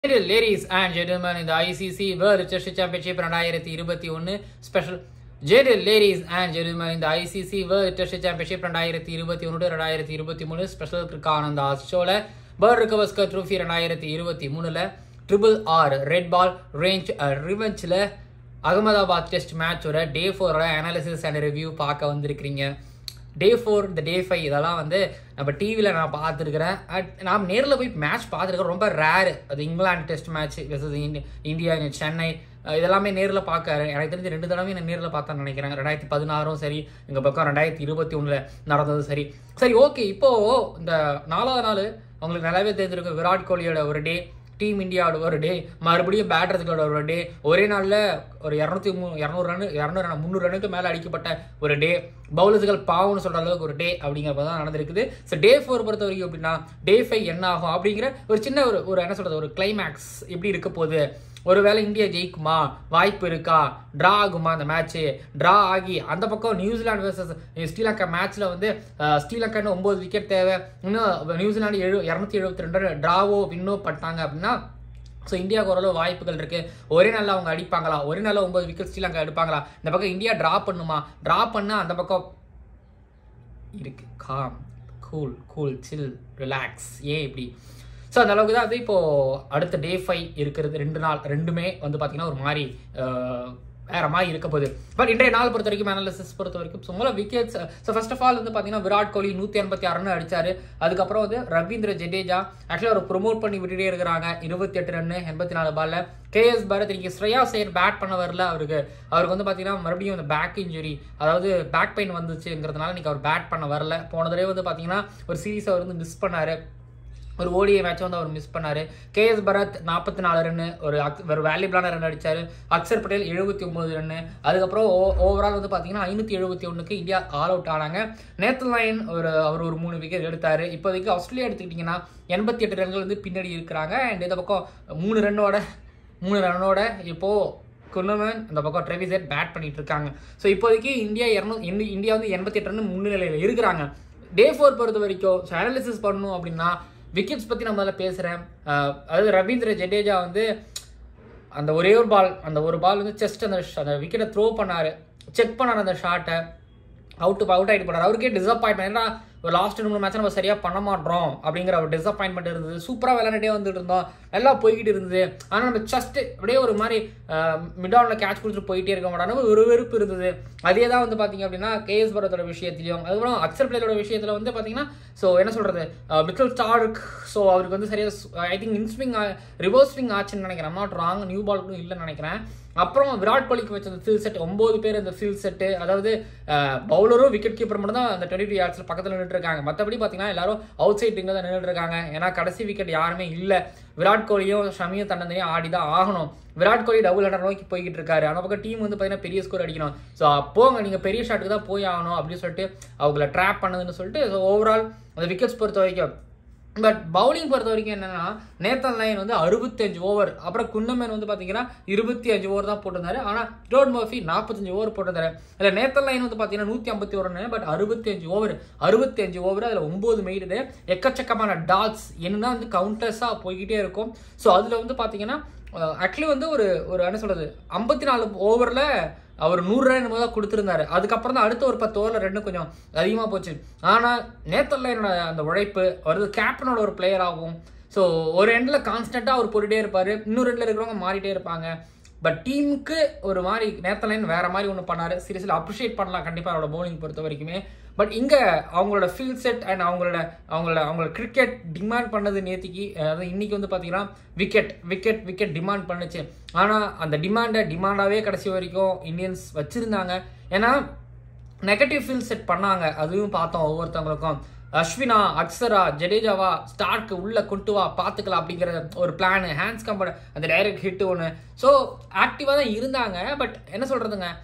ladies and gentlemen இந்த ICC world chess championship ரெண்டாயிரத்தி இருபத்தி ஒன்று ஸ்பெஷல் ஜெடில் லேடிஸ் அண்ட் ஜென்டில்மேன் இந்த ஐசிசி வேர்ல்டு டெஸ்ட் சாம்பியன்ஷிப் ரெண்டாயிரத்தி இருபத்தி ஒன்று ரெண்டாயிரத்தி இருபத்தி மூணு ஸ்பெஷல் கிரிக்கானந்தா ஷோல பேர்டு கவஸ்கர் ட்ரோஃபி ரெண்டாயிரத்தி இருபத்தி மூணுல triple R red ball range ரிவெஞ்சில் அகமதாபாத் டெஸ்ட் மேட்சோட டே ஃபோரோட அனாலிசிஸ் அண்ட் ரிவ்யூ பார்க்க வந்திருக்கிறீங்க டே ஃபோர் இந்த டே ஃபைவ் இதெல்லாம் வந்து நம்ம டிவியில் நான் பார்த்துருக்குறேன் நான் நேரில் போய் மேட்ச் பார்த்துருக்கேன் ரொம்ப ரேரு அது England test match versus India Chennai அஹ் இதெல்லாமே நேரில் பார்க்க எனக்கு தெரிஞ்சு ரெண்டு தடவை நான் நேரில் பார்த்தேன்னு நினைக்கிறேன் ரெண்டாயிரத்தி பதினாறும் சரி எங்கள் பக்கம் ரெண்டாயிரத்தி இருபத்தி ஒன்றில் நடந்தது சரி சரி ஓகே இப்போது இந்த நாலாவது நாள் உங்களுக்கு நல்லாவே தெரிஞ்சிருக்கும் விராட் கோலியோட ஒரு டே டீம் இந்தியாவோட ஒரு டே மறுபடியும் பேட்டர்ஸுக்கோட ஒரு டே ஒரே நாளில் ஒரு இரநூத்தி மூ இரநூறு ரன் இரநூறு ரன் முந்நூறு ரனுக்கு மேலே அடிக்கப்பட்ட ஒரு டே பவுலர்ஸுகள் பாவம்னு சொல்கிற அளவுக்கு ஒரு டே அப்படிங்கிறப்ப தான் நடந்திருக்குது ஸோ டே ஃபோர் பொறுத்த வரைக்கும் அப்படின்னா டே ஃபைவ் என்ன ஆகும் அப்படிங்கிற ஒரு சின்ன ஒரு ஒரு என்ன சொல்கிறது ஒரு கிளைமேக்ஸ் எப்படி இருக்க போகுது ஒருவேளை இந்தியா ஜெயிக்குமா வாய்ப்பு இருக்கா ட்ரா ஆகுமா அந்த மேட்ச்சு ட்ரா ஆகி அந்த பக்கம் நியூசிலாந்து வர்சஸ் ஸ்ரீலங்கா மேட்ச்சில் வந்து அஹ், ஸ்ரீலங்கான்னு ஒம்பது விக்கெட் தேவை இன்னும் நியூசிலாந்து எழு இரநூத்தி எழுபத்தி ரெண்டு ட்ராவோ வின்னோ பண்ணிட்டாங்க அப்படின்னா ஸோ இந்தியாவுக்கு ஓரளவு வாய்ப்புகள் இருக்கு ஒரே நாளில் அவங்க அடிப்பாங்களா ஒரே நாளில் ஒன்பது விக்கெட் ஸ்ரீலங்கா எடுப்பாங்களா இந்த பக்கம் இந்தியா ட்ரா பண்ணுமா ட்ரா பண்ணா அந்த பக்கம் இருக்கு calm cool cool chill relax ஏன் இப்படி ஸோ அந்த அளவுக்கு தான் வந்து இப்போ அடுத்த டே ஃபைவ் இருக்கிறது ரெண்டு நாள் ரெண்டுமே வந்து பார்த்தீங்கன்னா ஒரு மாதிரி அஹ், வேற மாதிரி இருக்க போகுது பட் இன்றைய நாள் பொறுத்த வரைக்கும் அனாலிசிஸ் பொறுத்த வரைக்கும் சும்மா wickets so first of all வந்து பார்த்தீங்கன்னா விராட் கோலி நூற்றி எண்பத்தி ஆறு ரன் அடிச்சாரு அதுக்கப்புறம் வந்து ரவீந்திர ஜடேஜா ஆக்சுவலாக அவர் ப்ரொமோட் பண்ணி விட்டுட்டே இருக்கிறாங்க இருபத்தி எட்டு ரன் எண்பத்தி நாலு பால்ல கேஎஸ் பாரத் இன்னைக்கு ஸ்ரேயா சேர் பேட் பண்ண வரல அவருக்கு அவருக்கு வந்து பார்த்தீங்கன்னா மறுபடியும் அந்த பேக் இன்ஜுரி அதாவது பேக் பெயின் வந்துச்சுங்கிறதுனால இன்னைக்கு அவர் பேட் பண்ண வரல போன தடவை வந்து பார்த்தீங்கன்னா ஒரு சீரீஸ் அவர் வந்து மிஸ் பண்ணாரு ஒரு ஓடிஐ மேட்ச் வந்து அவர் மிஸ் பண்ணாரு கேஎஸ் பரத் நாற்பத்தி நாலு ரன்னு ஒரு அக்- ஒரு வேல்யூபிளான ரன் அடிச்சாரு அக்சர் பட்டேல் எழுபத்தி ஒன்பது ரன்னு அதுக்கப்புறம் ஓவரால் வந்து பார்த்தீங்கன்னா ஐநூற்றி எழுபத்தி ஒன்றுக்கு இந்தியா ஆல் அவுட் ஆனாங்க நேத்தல் லைன் ஒரு அவர் ஒரு மூணு விக்கெட் எடுத்தாரு இப்போதைக்கு ஆஸ்திரேலியா எடுத்துக்கிட்டிங்கன்னா எண்பத்தி எட்டு ரன்கள் வந்து பின்னாடி இருக்கிறாங்க அண்ட் இந்த பக்கம் மூணு ரன்னோட மூணு ரன்னோட இப்போது குன்னமன் அந்த பக்கம் ட்ரெவிசெட் பேட் பண்ணிட்டு இருக்காங்க ஸோ இப்போதைக்கு இந்தியா இரநூ இந்தியா வந்து எண்பத்தி எட்டு ரன் முன்னிலையில் இருக்கிறாங்க டே ஃபோர் பொறுத்த வரைக்கும் அனாலிசிஸ் பண்ணணும் அப்படின்னா விக்கெட்ஸ் பற்றி நான் முதல்ல பேசுகிறேன் அதாவது ரவீந்திர ஜடேஜா வந்து அந்த ஒரே ஒரு பால் அந்த ஒரு பால் வந்து ஜஸ்ட் அந்த ஷ- அந்த விக்கெட்டை த்ரோ பண்ணாரு செக் பண்ணார் அந்த ஷாட்டை அவுட் அவுட் ஆகிட்டு போனார் அவருக்கே டிசப்பாயின்மெண்ட் ஏன்னா ஒரு லாஸ்ட் ரெண்டு மூணு மேட்ச் நம்ம சரியாக பண்ண மாட்டோம் அப்படிங்கிற ஒரு டிசப்பாயின்மெண்ட் இருந்தது சூப்பராக விளையாண்டுட்டே வந்துட்டு இருந்தோம் நல்லா போய்கிட்டு இருந்தது ஆனால் நம்ம ஜஸ்ட் அப்படியே ஒரு மாதிரி மிட் ஆனில் கேட்ச் கொடுத்துட்டு போயிட்டே இருக்க மாட்டோம் ஒரு வெறுப்பு இருந்தது அதே தான் வந்து பார்த்தீங்க அப்படின்னா கேஎஸ் பரத்தோட விஷயத்திலையும் அதுக்கப்புறம் அக்சர் பிளேயரோட விஷயத்தில் வந்து பார்த்தீங்கன்னா ஸோ என்ன சொல்கிறது மிச்சல் ஸ்டார்க் ஸோ அவருக்கு வந்து சரியாக I think inswing reverse swing ஆச்சுன்னு நினைக்கிறேன் நாட் ராங் நியூ பால்க்கும் இல்லைன்னு நினைக்கிறேன் அப்புறம் விராட் கோலிக்கு வச்ச அந்த ஃபீல் செட் ஒம்பது பேர் அந்த ஃபீல் செட்டு அதாவது பவுலரும் விக்கெட் கீப்பர் மட்டும் தான் அந்த டுவெண்ட்டி டூ யார்ட்ஸில் பக்கத்தில் நின்றுட்டு இருக்காங்க மற்றபடி பார்த்தீங்கன்னா எல்லாரும் அவுட் சைட் ரிங்கில் தான் நின்றுட்டு இருக்காங்க ஏன்னா கடைசி விக்கெட் யாருமே இல்லை விராட் கோலியும் ஷமியும் தன்னந்தனியும் ஆடி தான் ஆகணும் விராட் கோலி டபுள் ஹண்ட்ரட் நோக்கி போய்கிட்டு இருக்காரு அந்த பக்கம் டீம் வந்து பார்த்தீங்கன்னா பெரிய ஸ்கோர் அடிக்கணும் ஸோ போங்க நீங்கள் பெரிய ஷாட்டுக்கு தான் போய் ஆகணும் அப்படின்னு சொல்லிட்டு அவங்கள ட்ராப் பண்ணுதுன்னு சொல்லிட்டு ஸோ ஓவரால் அந்த விக்கெட்ஸ் பொறுத்த வரைக்கும் பட் பவுலிங் பொறுத்த வரைக்கும் என்னன்னா நேத்தன் லைன் வந்து அறுபத்தஞ்சு ஓவர் அப்புறம் குன்னமேன் வந்து பார்த்தீங்கன்னா இருபத்தி அஞ்சு ஓவர் தான் போட்டிருந்தாரு ஆனால் டோட் மர்ஃபி நாற்பத்தஞ்சு ஓவர் போட்டிருந்தாரு அதில் நேத்தன் லைன் வந்து பார்த்தீங்கன்னா நூற்றி ஐம்பத்தி ஒரு பட் அறுபத்தி அஞ்சு ஓவர் அறுபத்தி அஞ்சு ஓவர் அதில் ஒம்பது மெய்டு எக்கச்சக்கமான டாட்ஸ் என்னன்னா வந்து கவுண்டர்ஸாக போய்கிட்டே இருக்கும் ஸோ அதில் வந்து பார்த்தீங்கன்னா ஆக்சுவலி வந்து ஒரு ஒரு என்ன சொல்றது ஐம்பத்தி நாலு ஓவரில் அவர் நூறு ரன் என்னமோ தான் கொடுத்துருந்தாரு அதுக்கப்புறம் தான் அடுத்த ஒரு பத்து ஓவரில் ரெண்டு கொஞ்சம் அதிகமாக போச்சு ஆனால் நேத்தல்ல என்னோட அந்த உழைப்பு வருது கேப்டனோட ஒரு பிளேயர் ஆகும் ஸோ ஒரு எண்டில் கான்ஸ்டண்ட்டாக அவர் போட்டுட்டே இருப்பார் இன்னொரு எண்டில் இருக்கிறவங்க மாறிட்டே இருப்பாங்க பட் டீமுக்கு ஒரு மாதிரி நேத்தலைன் வேற மாதிரி ஒன்று பண்ணாரு சீரியஸில் அப்ரிஷியேட் பண்ணலாம் கண்டிப்பாக அவரோட bowling பொறுத்த வரைக்குமே பட் இங்கே அவங்களோட ஃபீல் செட் அண்ட் அவங்களோட அவங்களோட அவங்களோட கிரிக்கெட் டிமாண்ட் பண்ணது நேத்திக்கு அதாவது இன்னைக்கு வந்து பார்த்தீங்கன்னா விக்கெட் விக்கெட் விக்கெட் டிமாண்ட் பண்ணுச்சு ஆனால் அந்த டிமாண்டை டிமாண்டாகவே கடைசி வரைக்கும் இந்தியன்ஸ் வச்சுருந்தாங்க ஏன்னா நெகட்டிவ் ஃபீல் செட் பண்ணாங்க அதுவும் பார்த்தோம் ஒவ்வொருத்தவங்களுக்கும் அஸ்வினா அக்ஸரா ஜடேஜாவா ஸ்டார்க்கு உள்ள கொண்டு வா பார்த்துக்கலாம் அப்படிங்கிற ஒரு பிளான் ஹேண்ட்ஸ் கம்பெனி அந்த டைரக்ட் ஹிட் ஒன்று ஸோ ஆக்டிவாக தான் இருந்தாங்க பட் என்ன சொல்கிறதுங்க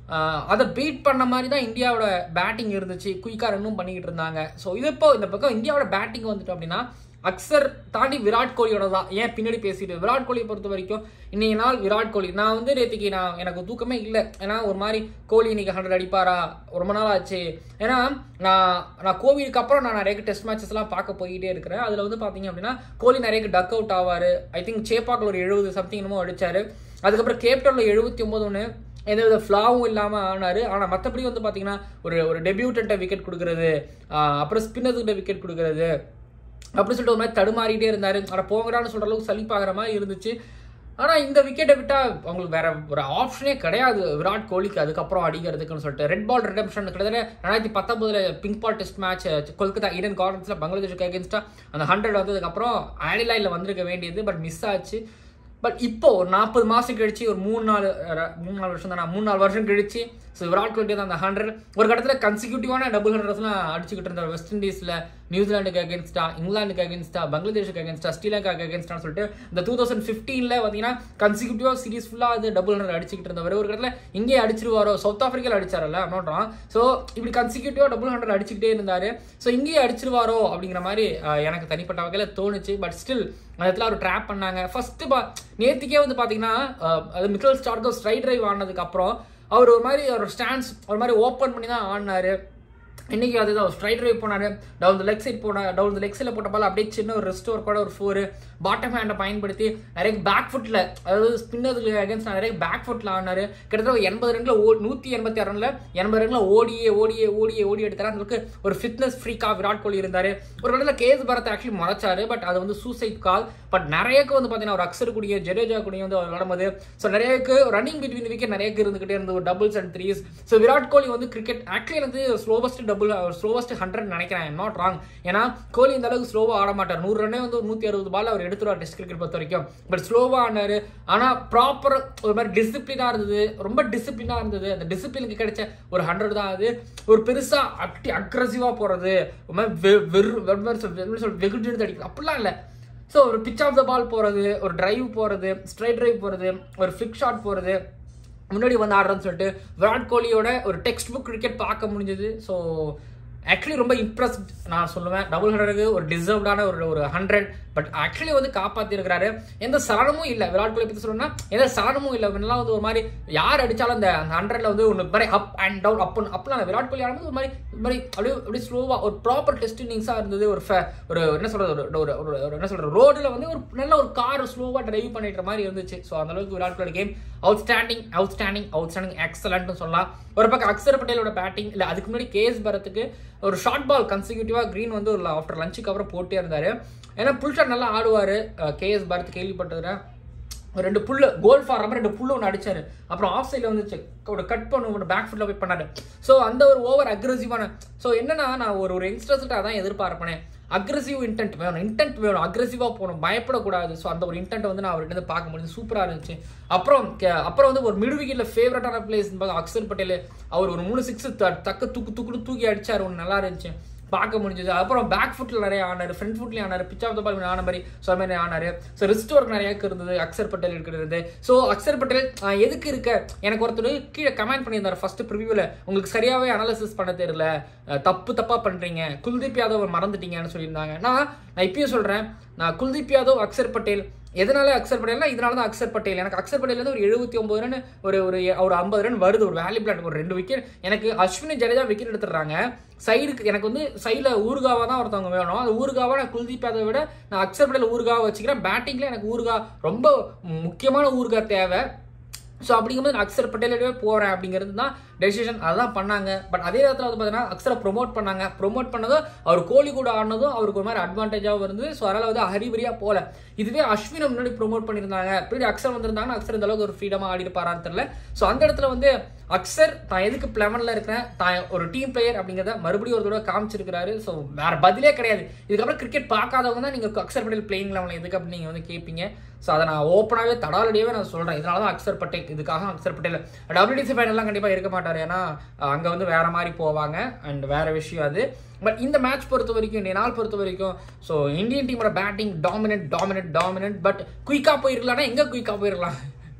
அதை பீட் பண்ண மாதிரி தான் இந்தியாவோட பேட்டிங் இருந்துச்சு குயிக்காக ரன்னும் பண்ணிக்கிட்டு இருந்தாங்க ஸோ இது இப்போ இந்த பக்கம் இந்தியாவோட பேட்டிங் வந்துட்டோம் அப்படின்னா அக்சர் தாண்டி விராட் கோலியோட தான் ஏன் பின்னாடி பேசிட்டு விராட் கோலியை பொறுத்த வரைக்கும் இன்னைக்கு நாள் விராட் கோலி நான் வந்து நேற்றுக்கு நான் எனக்கு தூக்கமே இல்லை ஏன்னா ஒரு மாதிரி கோலி இன்னைக்கு ஹண்ட்ரட் அடிப்பாரா ரொம்ப நாள் ஆச்சு ஏன்னா நான் நான் கோவிலுக்கு அப்புறம் நான் நிறைய டெஸ்ட் மேட்சஸ்லாம் பார்க்க போயிட்டே இருக்கிறேன் அதில் வந்து பார்த்தீங்க அப்படின்னா கோலி நிறைய டக் அவுட் ஆவார் ஐ திங்க் சேப்பாக்கில் ஒரு எழுபது சம்திங் என்னமோ அடிச்சாரு அதுக்கப்புறம் கேப்டனில் எழுபத்தி ஒம்பது ஒன்று எந்த வித ஃப்ளாவும் இல்லாமல் ஆனார் ஆனால் மற்றபடி வந்து பார்த்தீங்கன்னா ஒரு ஒரு டெபியூட்டண்ட்டை விக்கெட் கொடுக்குறது அப்புறம் ஸ்பின்னர்கிட்ட விக்கெட் கொடுக்குறது அப்படி சொல்லிட்டு ஒரு மாதிரி தடுமாறிட்டே இருந்தார் ஆனால் போங்கடான்னு சொல்கிற அளவுக்கு சலிப்பாகிற மாதிரி இருந்துச்சு ஆனால் இந்த விக்கெட்டை விட்டால் அவங்களுக்கு வேற ஒரு ஆப்ஷனே கிடையாது விராட் கோலிக்கு அதுக்கப்புறம் அடிக்கிறதுக்குன்னு சொல்லிட்டு ரெட் பால் ரிடம்ஷன் கிட்டத்தட்ட ரெண்டாயிரத்தி பத்தொன்பதுல pink ball test match Kolkata Eden கார்டன்ஸில் பங்களாதேஷுக்கு அகேன்ஸ்டாக அந்த ஹண்ட்ரட் வந்ததுக்கப்புறம் ஆடிலைனில் வந்திருக்க வேண்டியது பட் மிஸ் ஆச்சு பட் இப்போ ஒரு நாற்பது மாதம் கழிச்சு ஒரு மூணு நாலு அஹ், மூணு நாலு வருஷம் தானே மூணு நாலு வருஷம் கழிச்சு ஸோ விராட் கோலி தான் அந்த ஹண்ட்ரட் ஒரு கட்டத்தில் கன்சிக்யூட்டிவான டபுள் ஹண்ட்ரட்ஸ்லாம் அடிச்சுக்கிட்டு இருந்தார் வெஸ்ட் இண்டீஸில் நியூசிலாண்டுக்கு அகேன்ஸ்டா இங்கிலாந்துக்கு அகேன்ஸ்டா பங்களாதேஷுக்கு அகேன்ஸ்டா ஸ்ரீலங்காக்கு அகேன்ஸ்டான்னு சொல்லிட்டு இந்த டூ தௌசண்ட் ஃபிஃப்டீனில் பார்த்தீங்கன்னா கன்சிக்யூட்டிவாக சீரிஸ் ஃபுல்லாக அது டபுள் ஹண்ட்ரட் அடிச்சுக்கிட்டு இருந்தவர் ஒரு கட்டத்தில் இங்கேயே அடிச்சிருவாரோ சவுத் ஆஃப்ரிக்காவில் அடிச்சாரல்ல நோட்றான் ஸோ இப்படி கன்சிக்யூட்டிவாக டபுள் ஹண்ட்ரட் அடிச்சுக்கிட்டே இருந்தார் ஸோ இங்கேயே அடிச்சிருவாரோ அப்படிங்கிற மாதிரி அஹ், எனக்கு தனிப்பட்ட வகையில் தோணுச்சு பட் ஸ்டில் அந்த இடத்துல அவர் ட்ராப் பண்ணாங்க ஃபர்ஸ்ட் பா நேத்திக்கே வந்து பார்த்தீங்கன்னா அஹ், அது மிக்கல் ஸ்டார்க்கோ ஸ்ட்ரைட் டிரைவ் ஆனதுக்கு அப்புறம் அவர் ஒரு மாதிரி ஒரு ஸ்டாண்ட்ஸ் ஒரு மாதிரி ஓப்பன் பண்ணி தான் ஆடினாரு இன்னைக்கு அதுதான் ஸ்ட்ரைட் டிரைவ் போனாரு டவுன் த லெக் சைட் போன டவுன் த லெக் சைடில் போட்ட பால் அப்படியே சின்ன ஒரு ரெஸ்ட் ஒரு கூட ஒரு ஃபோர் பாட்டம் ஹேண்டை பயன்படுத்தி நிறைய பேக் ஃபுட்டில் அதாவது ஸ்பின்னருக்கு அகேன்ஸ்ட் நிறைய பேக் ஃபுட்டில் ஆடினாரு கிட்டத்தட்ட ஒரு எண்பது ரன்ல ஓ நூற்றி எண்பத்தி ஆறு ரன்ல எண்பது ரன்ல ஓடியே ஓடியே ஓடியே ஓடி எடுத்தாரு அந்த அளவுக்கு ஒரு ஃபிட்னஸ் ஃப்ரீக்காக விராட் கோலி இருந்தார் ஒரு இடத்துல கேஸ் பரத் ஆக்சுவலி மறைச்சாரு பட் அது வந்து சூசைட் கால் பட் நிறையக்கு வந்து பார்த்தீங்கன்னா ஒரு அக்சர் கூடிய ஜடேஜா கூடிய வந்து அவர் விளையாடும்போது ஸோ நிறையக்கு ரன்னிங் பிட்வீன் விக்கெட் நிறையக்கு இருந்துகிட்டே இருந்தது ஒரு doubles and threes so Virat Kohli வந்து கிரிக்கெட் ஆக்சுவலி வந்து ஸ்லோவஸ்ட் டபுள் ஸ்லோவஸ்ட் ஹண்ட்ரட் நினைக்கிறேன் நாட் ராங் ஏன்னா கோலி இந்த அளவுக்கு ஸ்லோவாக ஆட மாட்டார் நூறு ரன்னே வந்து ஒரு நூற்றி அறுபது பால் அவர் எடுத்துருவார் டெஸ்ட் கிரிக்கெட் பொறுத்த வரைக்கும் பட் ஸ்லோவாக ஆனார் ஆனால் ப்ராப்பர் ஒரு மாதிரி டிசிப்ளினாக இருந்தது ரொம்ப டிசிப்ளினாக இருந்தது அந்த டிசிப்ளினுக்கு கிடைச்ச ஒரு ஹண்ட்ரட் தான் அது ஒரு பெருசாக அக்டி அக்ரஸிவாக போகிறது ஒரு மாதிரி வெ- வெறு வெறு சொல் வெகுட்டு அடிக்கிறது அப்படிலாம் இல்லை ஸோ ஒரு பிச் ஆஃப் த பால் போகிறது ஒரு டிரைவ் போகிறது ஸ்ட்ரைட் டிரைவ் போகிறது ஒரு ஃபிக் ஷாட் போகிறது முன்னாடி வந்து ஆடுறேன்னு சொல்லிட்டு விராட் கோலியோட ஒரு டெக்ஸ்ட் புக் கிரிக்கெட் பார்க்க முடிஞ்சது ஸோ ஆக்சுவலி ரொம்ப இம்ப்ரெஸ்ட் நான் சொல்லுவேன் டபுள் ஹண்ட்ரடுக்கு ஒரு டிசர்வ்டான ஒரு ஒரு ஹண்ட்ரட் பட் ஆக்சுவலி வந்து காப்பாற்றிருக்கிறாரு எந்த சலனமும் இல்லை விராட் கோலி பற்றி சொல்லணும்னா எந்த சலனமும் இல்லை இவனெல்லாம் வந்து ஒரு மாதிரி யார் அடித்தாலும் அந்த அந்த ஹண்ட்ரட்ல வந்து ஒன்று மாதிரி அப் அண்ட் டவுன் அப் அப்பலாம் விராட் கோலி ஆடும்போது ஒரு மாதிரி ஒரு மாதிரி அப்படியே அப்படியே ஸ்லோவாக ஒரு ப்ராப்பர் டெஸ்ட் இன்னிங்ஸாக இருந்தது ஒரு fa- ஒரு என்ன சொல்கிறது ஒரு ஒரு ஒரு- ஒரு என்ன சொல்கிறது ரோடில் வந்து ஒரு நல்ல ஒரு கார் ஸ்லோவாக டிரைவ் பண்ணிட்டு மாதிரி இருந்துச்சு ஸோ அந்த அளவுக்கு Virat Kohli game outstanding outstanding outstanding எக்ஸலண்ட்னு சொல்லலாம் ஒரு பக்கம் அக்ஷர் பட்டேலோட பேட்டிங் இல்லை அதுக்கு முன்னாடி கேஎஸ் பரத்துக்கு ஒரு ஷார்ட் பால் கன்சிக்யூட்டிவாக க்ரீன் வந்து ஒரு ஆஃப்டர் லஞ்சுக்கு அப்புறம் போட்டே இருந்தார் ஏன்னா புல் ஷாட் நல்லா ஆடுவார் கேஎஸ் பரத் கேள்விப்பட்டதுறேன் ஒரு ரெண்டு புல்லு கோல் ஃபார் ரொம்ப ரெண்டு புல்லு ஒன்று அடிச்சாரு அப்புறம் ஆஃப் சைடில் வந்துச்சு ஒரு கட் பண்ண ஒரு பேக் ஃபுட்டில் போய் பண்ணாரு ஸோ அந்த ஒரு ஓவர் அக்ரெசிவான ஸோ என்னன்னா நான் ஒரு ஒரு யங்ஸ்டர்ஸ்கிட்ட அதான் எதிர்பார்ப்பேன் அக்ரெசிவ் இன்டென்ட் வேணும் இன்டென்ட் வேணும் அக்ரெசிவாக போகணும் பயப்படக்கூடாது ஸோ அந்த ஒரு இன்டென்ட் வந்து நான் அவர்கிட்ட இருந்து பார்க்க முடியுது சூப்பராக இருந்துச்சு அப்புறம் கே- அப்புறம் வந்து ஒரு மிடு விக்கெட்டில் ஃபேவரட்டான பிளேஸ் அக்ஷர் பட்டேல் அவர் ஒரு மூணு சிக்ஸ் தக்க தூக்கு தூக்குன்னு தூக்கி அடிச்சார் ஒன்று நல்லா இருந்துச்சு பார்க்க முடிஞ்சது அப்புறம் பேக் ஃபுட்டில் நிறைய ஆனார் ஃப்ரண்ட் ஃபுட்லேயும் ஆனார் பிச் ஆஃப் த பால் ஆன மாதிரி ஸோ அது மாதிரி ஆனார் ஸோ ரிஸ்ட் ஒர்க் நிறைய இருந்தது அக்ஷர் பட்டேல் இருக்கிறது ஸோ அக்ஷர் பட்டேல் ஆஹ், எதுக்கு இருக்க எனக்கு ஒருத்தர் கீழே கமெண்ட் பண்ணியிருந்தார் ஃபர்ஸ்ட் ப்ரிவியூவில் உங்களுக்கு சரியாகவே அனாலிசிஸ் பண்ண தெரியல அஹ், தப்பு தப்பாக பண்ணுறீங்க குல்தீப் யாதவ் மறந்துட்டீங்கன்னு சொல்லியிருந்தாங்க நான் நான் இப்பயும் சொல்கிறேன் நான் குல்தீப் யாதவ் அக்ஷர் பட்டேல் எதனால அக்ஷர் பட்டேல்னா இதனால தான் அக்ஷர் பட்டேல் எனக்கு அக்ஷர் பட்டேல் வந்து ஒரு எழுபத்தி ஒன்பது ரன் ஒரு ஒரு ஒரு ஐம்பது ரன் வருது ஒரு வேல்யூபிள் ஒரு ரெண்டு விக்கெட் எனக்கு அஸ்வினி ஜடேஜா விக்கெட் எடுத்துடுறாங்க சைடுக்கு எனக்கு வந்து சைடில் ஊர்காவாக தான் ஒருத்தவங்க வேணும் அந்த ஊர்காவா நான் குல்தீப் யாதவை விட நான் அக்ஷர் பட்டேல் ஊர்காவை வச்சுக்கிறேன் பேட்டிங்கில் எனக்கு ஊர்கா ரொம்ப முக்கியமான ஊர்கா தேவை ஸோ அப்படிங்கும்போது நான் அக்ஷர் பட்டேலவே போகிறேன் அப்படிங்கிறது தான் டெசிஷன் அதான் பண்ணாங்க பட் அதே நேரத்தில் வந்து பார்த்தீங்கன்னா அக்ஷரை ப்ரொமோட் பண்ணாங்க ப்ரொமோட் பண்ணதும் அவர் கோலி கூட ஆடினதும் அவருக்கு ஒரு மாதிரி அட்வான்டேஜாகவும் இருந்தது ஸோ அதனால் வந்து ஹரிபரியாக போகல இதுவே அஸ்வினை முன்னாடி ப்ரொமோட் பண்ணியிருந்தாங்க பின்னாடி அக்ஷர் வந்திருந்தாங்கன்னா அக்ஷர் இந்த அளவுக்கு ஒரு ஃப்ரீடமாக ஆடி இருப்பாரான்னு தெரியல ஸோ அந்த இடத்துல வந்து அக்ஷர் தான் எதுக்கு பிளவனில் இருக்கிறேன் தான் ஒரு டீம் பிளேயர் அப்படிங்கிறத மறுபடியும் ஒரு தடவை காமிச்சிருக்கிறாரு ஸோ வேற பதிலே கிடையாது இதுக்கப்புறம் கிரிக்கெட் பார்க்காதவங்க தான் நீங்கள் அக்ஷர் பட்டேல் பிளேயிங் லெவலில் எதுக்கு அப்படின்னு நீங்கள் வந்து கேட்பீங்க ஸோ அதை நான் ஓப்பனாகவே தடாலடியாவே நான் சொல்கிறேன் இதனால தான் அக்ஷர் பட்டேல் இதுக்காக அக்ஷர் பட்டேல் டபிள்யூடிசி ஃபைனல்லாம் கண்டிப்பாக இருக்க மாட்டார் ஏன்னா அங்கே வந்து வேற மாதிரி போவாங்க அண்ட் வேற விஷயம் அது பட் இந்த மேட்ச் பொறுத்த வரைக்கும் இந்த நாள் பொறுத்த வரைக்கும் ஸோ இந்தியன் டீமோட batting dominant dominant dominant but குயிக்காக போயிருக்கலாம்னா எங்கே குயிக்காக போயிருக்கலாம்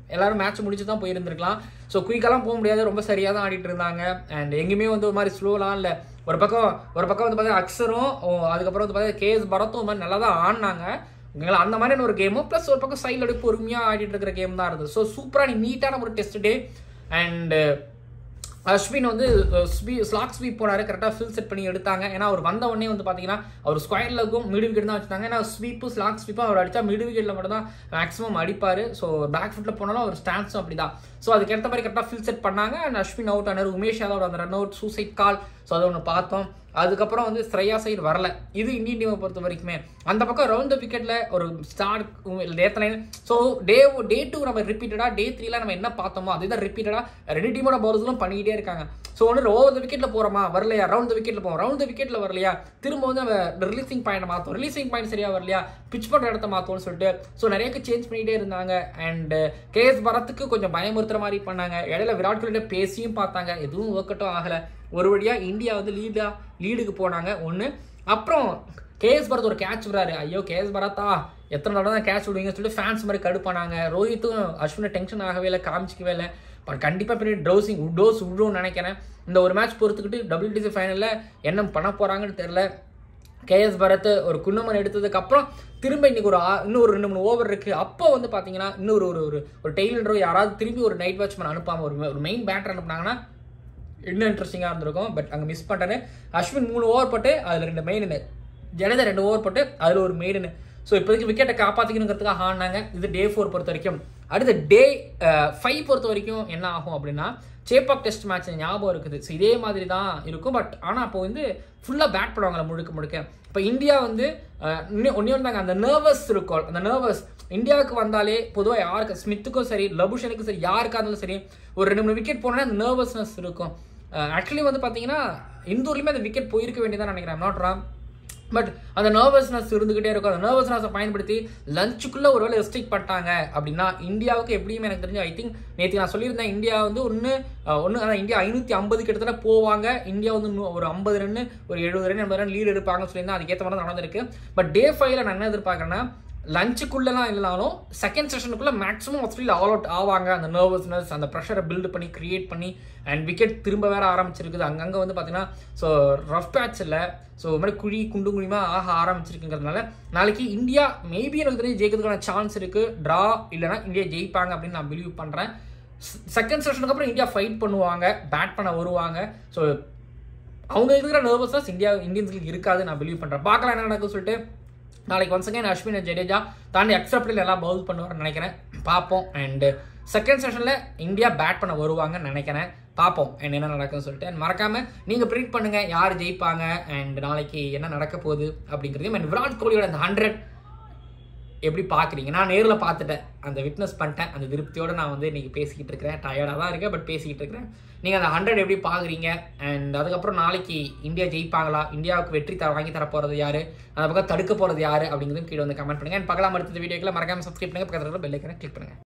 எல்லாரும் மேட்ச் முடிச்சு தான் போயிருந்திருக்கலாம் ஸோ குயிக்கெல்லாம் போக முடியாது ரொம்ப சரியாக தான் ஆடிட்டு இருந்தாங்க அண்ட் எங்கேயுமே வந்து ஒரு மாதிரி ஸ்லோலாம் இல்லை ஒரு பக்கம் ஒரு பக்கம் வந்து பார்த்தீங்கன்னா அக்ஸரும் ஓ, அதுக்கப்புறம் வந்து பார்த்தீங்கன்னா கேஎஸ் பரத்தும் ஒரு மாதிரி நல்லா தான் ஆடினாங்க ஓகேங்களா அந்த மாதிரியான ஒரு கேமும் ப்ளஸ் ஒரு பக்கம் சைடில் அப்படியே பொறுமையாக ஆடிட்டு இருக்கிற கேம் தான் இருந்தது ஸோ சூப்பராக நீட்டான ஒரு டெஸ்ட் டே அண்ட் அஸ்வின் வந்து ஸ்வீ ஸ்லாக் ஸ்வீப் போனாரு கரெக்டாக ஃபில் செட் பண்ணி எடுத்தாங்க ஏன்னா அவர் வந்த உடனே வந்து பார்த்தீங்கன்னா அவர் ஸ்கொயரில் இருக்கும் மிடு விக்கெட் தான் வச்சுட்டாங்க ஏன்னா ஸ்வீப்பு ஸ்லாக் ஸ்வீப்பும் அவர் அடிச்சா மிடு விக்கெட்டில் மட்டும் தான் மேக்ஸிமம் அடிப்பார் ஸோ பேக் ஃபுட்டில் போனாலும் அவர் ஸ்டான்ஸும் அப்படி தான் ஸோ அதுக்கு ஏற்ற மாதிரி கரெக்டாக ஃபில் செட் பண்ணாங்க அண்ட் அஸ்வின் அவுட் ஆனார் உமேஷ் யாதவ் அந்த run out suicide call so அதை ஒன்று பார்த்தோம் அதுக்கப்புறம் வந்து ஸ்ரேயா சைடு வரல இது இந்தியன் டீமை பொறுத்த வரைக்குமே அந்த பக்கம் ரவுண்ட் த விக்கெட்ல ஒரு star death line so day day two நம்ம ரிப்பீட்டடா டே த்ரீல நம்ம என்ன பார்த்தோமோ அதுதான் ரிப்பீட்டடா ரெண்டு டீமோட பவுலர்ஸ்லும் பண்ணிக்கிட்டே இருக்காங்க ஸோ ஒன்று ஓவர் த விக்கெட்ல போறோமா வரலையா ரவுண்ட் த விக்கெட்ல போவோம் ரவுண்ட் த விக்கெட்ல வரலையா திரும்ப வந்து நம்ம ரிலீசிங் பாயிண்ட் மாற்றோம் ரிலீசிங் பாயிண்ட் சரியா வரலையா பிச் பண்ற இடத்த மாத்தோம்னு சொல்லிட்டு ஸோ நிறைய சேஞ்ச் பண்ணிட்டே இருந்தாங்க அண்ட் கேஎஸ் பரத்துக்கு கொஞ்சம் பயமுறுத்துற மாதிரி பண்ணாங்க இடையில விராட் கோலிட்ட பேசியும் பார்த்தாங்க எதுவும் ஒர்க் அவுட்டும் ஆகல ஒரு வழியா இந்தியா வந்து லீடா லீடுக்கு போனாங்க ஒன்று அப்புறம் கேஎஸ் பரத் ஒரு கேட்ச் விடுறாரு ஐயோ கேஎஸ் பரத்தா எத்தனை தடவை தான் கேட்ச் விடுவீங்கன்னு சொல்லிட்டு ஃபேன்ஸ் மாதிரி கடுப்பானாங்க ரோஹித்தும் அஸ்வினை டென்ஷன் ஆகவே இல்லை காமிச்சிக்கவே இல்லை பட் கண்டிப்பாக பின்னாடி ட்ரௌசிங் டோஸ் விடுவோம்னு நினைக்கிறேன் இந்த ஒரு மேட்ச் பொறுத்துக்கிட்டு டபிள்யூடிசி ஃபைனலில் என்ன பண்ண போகிறாங்கன்னு தெரில கேஎஸ் பரத் ஒரு குன்னமன் எடுத்ததுக்கு அப்புறம் திரும்ப இன்னைக்கு ஒரு ஆ- இன்னும் ஒரு ரெண்டு மூணு ஓவர் இருக்கு அப்போ வந்து பாத்தீங்கன்னா இன்னொரு ஒரு ஒரு ஒரு டெய்லண்டரோ யாராவது திரும்பி ஒரு நைட் வாட்ச்மேன் அனுப்பாம ஒரு ஒரு மெயின் பேட்டர் அனுப்புனாங்கன்னா இன்னும் இன்ட்ரெஸ்டிங்காக இருந்திருக்கும் பட் அங்கே மிஸ் பண்ணிட்டேன்னு அஸ்வின் மூணு ஓவர் போட்டு அதில் ரெண்டு மெயின் ஜடேஜா ரெண்டு ஓவர் போட்டு அதில் ஒரு மெயின்னு ஸோ இப்போதைக்கு விக்கெட்டை காப்பாற்றிக்கணுங்கிறதுக்காக ஆடினாங்க இது டே ஃபோர் பொறுத்த வரைக்கும் அடுத்து டே ஃபைவ் பொறுத்த வரைக்கும் என்ன ஆகும் அப்படின்னா சேப்பாக் டெஸ்ட் மேட்ச் ஞாபகம் இருக்குது ஸோ இதே மாதிரி தான் இருக்கும் பட் ஆனால் அப்போ வந்து ஃபுல்லாக பேட் பண்ணுவாங்களா முழுக்க முழுக்க இப்போ இந்தியா வந்து அஹ், இன்னும் ஒன்றே இருந்தாங்க அந்த நர்வஸ் இருக்கும் அந்த நர்வஸ் இந்தியாவுக்கு வந்தாலே பொதுவாக யாருக்கு ஸ்மித்துக்கும் சரி லபுஷனுக்கும் சரி யாருக்கா இருந்தாலும் சரி ஒரு ரெண்டு மூணு விக்கெட் போனால் அந்த நர்வஸ்னஸ் இருக்கும் ஆக்சுவலி வந்து பார்த்தீங்கன்னா இந்தூர்லேயுமே அந்த விக்கெட் போயிருக்க வேண்டியதான் நினைக்கிறேன் நாட் ராங் பட் அந்த நர்வஸ்னஸ் இருந்துகிட்டே இருக்கும் அந்த நர்வஸ்னஸை பயன்படுத்தி லஞ்சுக்குள்ள ஒருவேளை ரெஸ்ட்ரிக்ட் பண்ணிட்டாங்க அப்படின்னா இந்தியாவுக்கு எப்படியுமே எனக்கு தெரிஞ்சு ஐ திங்க் நேற்று நான் சொல்லியிருந்தேன் இந்தியா வந்து ஒன்று ஒன்று அதான் இந்தியா ஐநூற்றி ஐம்பது கிட்டத்தட்ட போவாங்க இந்தியா வந்து நூ- ஒரு ஐம்பது ரன் ஒரு எழுபது ரன் எண்பது ரன் லீடு எடுப்பாங்கன்னு சொல்லியிருந்தேன் அதுக்கேற்ற மாதிரி தான் நடந்திருக்கு பட் டே ஃபைவ்ல நான் என்ன எதிர்பார்க்குறேன்னா லஞ்சுக்குள்ளலாம் இல்லைனாலும் செகண்ட் செஷனுக்குள்ள மேக்ஸிமம் ஆஸ்திரேலியா ஆல் அவுட் ஆவாங்க அந்த நர்வஸ்னஸ் அந்த ப்ரெஷரை பில்டு பண்ணி கிரியேட் பண்ணி அண்ட் விக்கெட் திரும்ப வேற ஆரம்பிச்சிருக்குது அங்கங்கே வந்து பார்த்தீங்கன்னா ஸோ ரஃப் பேட்சில் ஸோ இது மாதிரி குழி குண்டு குழிமா ஆக ஆரம்பிச்சிருக்குங்கிறதுனால நாளைக்கு இந்தியா மேபி எனக்கு தெரிஞ்சு ஜெயிக்கிறதுக்கான சான்ஸ் இருக்கு ட்ரா இல்லைனா இந்தியா ஜெயிப்பாங்க அப்படின்னு நான் பிலீவ் பண்ணுறேன் செகண்ட் செஷனுக்கு அப்புறம் இந்தியா ஃபைட் பண்ணுவாங்க பேட் பண்ண வருவாங்க ஸோ அவங்க இருக்கிற நர்வஸ்னஸ் இந்தியா இந்தியன்ஸ்க்கு இருக்காது நான் பிலீவ் பண்ணுறேன் பார்க்கலாம் என்ன நடக்கும்னு சொல்லிட்டு நாளைக்கு once again Ashwin and Jadeja தாண்டி அக்செப்டில் எல்லாம் பவுல் பண்ணுவார்னு நினைக்கிறேன் பார்ப்போம் அண்டு செகண்ட் செஷனில் இந்தியா பேட் பண்ண வருவாங்கன்னு நினைக்கிறேன் பார்ப்போம் and என்ன நடக்கும்னு சொல்லிட்டு And மறக்காம நீங்கள் ப்ரிடிக் பண்ணுங்க யார் ஜெயிப்பாங்க அண்ட் நாளைக்கு என்ன நடக்க போகுது அப்படிங்கிறதையும் and விராட் கோலியோட அந்த ஹண்ட்ரட் எப்படி பார்க்குறீங்க நான் நேரில் பார்த்துட்டேன் அந்த விட்னஸ் பண்ணிட்டேன் அந்த திருப்தியோட நான் வந்து இன்னைக்கு பேசிக்கிட்டு இருக்கிறேன் டயர்டாக தான் இருக்கேன் பட் பேசிக்கிட்டு இருக்கிறேன் நீங்கள் அந்த ஹண்ட்ரட் எப்படி பார்க்குறீங்க அண்ட் அதுக்கப்புறம் நாளைக்கு இந்தியா ஜெயிப்பாங்களா இந்தியாவுக்கு வெற்றி தர வாங்கி தர போகிறது யாரு அந்த பக்கம் தடுக்க போகிறது யாரு அப்படிங்கிறதும் கீழே வந்து கமெண்ட் பண்ணுங்க அண்ட் பகலாம் அடுத்த வீடியோக்கில் மறக்காம சப்ஸ்கிரைப் பண்ணுங்க பக்கத்தில் பெல் ஐக்கனை கிளிக் பண்ணுங்க